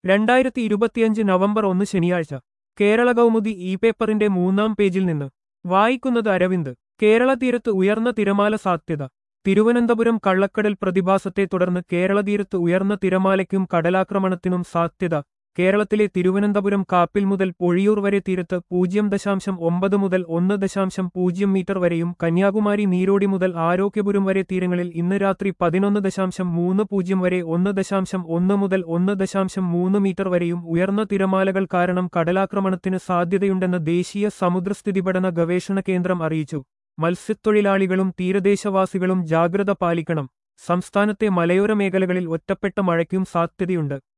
രണ്ടായിരത്തി ഇരുപത്തിയഞ്ച് നവംബർ ഒന്ന് ശനിയാഴ്ച കേരള കൗമുദി ഇ പേപ്പറിന്റെ മൂന്നാം പേജിൽ നിന്ന് വായിക്കുന്നത് അരവിന്ദ് കേരള തീരത്ത് ഉയർന്ന തിരമാല സാധ്യത തിരുവനന്തപുരം കള്ളക്കടൽ പ്രതിഭാസത്തെ തുടർന്ന് കേരള തീരത്ത് ഉയർന്ന തിരമാലയ്ക്കും കടലാക്രമണത്തിനും സാധ്യത കേരളത്തിലെ തിരുവനന്തപുരം കാപ്പിൽ മുതൽ പൊഴിയൂർ വരെ തീരത്ത് പൂജ്യം ദശാംശം ഒമ്പത് മുതൽ ഒന്ന് ദശാംശം പൂജ്യം മീറ്റർ വരെയും കന്യാകുമാരി നീരോടി മുതൽ ആരോഗ്യപുരം വരെ തീരങ്ങളിൽ ഇന്ന് രാത്രി പതിനൊന്ന് ദശാംശം മൂന്ന് പൂജ്യം വരെ ഒന്ന് ദശാംശം ഒന്ന് മുതൽ ഒന്ന് ദശാംശം മൂന്ന് മീറ്റർ വരെയും ഉയർന്ന തിരമാലകൾ കാരണം കടലാക്രമണത്തിന് സാധ്യതയുണ്ടെന്ന് ദേശീയ സമുദ്രസ്ഥിതി പഠന ഗവേഷണ കേന്ദ്രം അറിയിച്ചു മത്സ്യത്തൊഴിലാളികളും തീരദേശവാസികളും ജാഗ്രത പാലിക്കണം സംസ്ഥാനത്തെ മലയോര മേഖലകളിൽ ഒറ്റപ്പെട്ട മഴയ്ക്കും സാധ്യതയുണ്ട്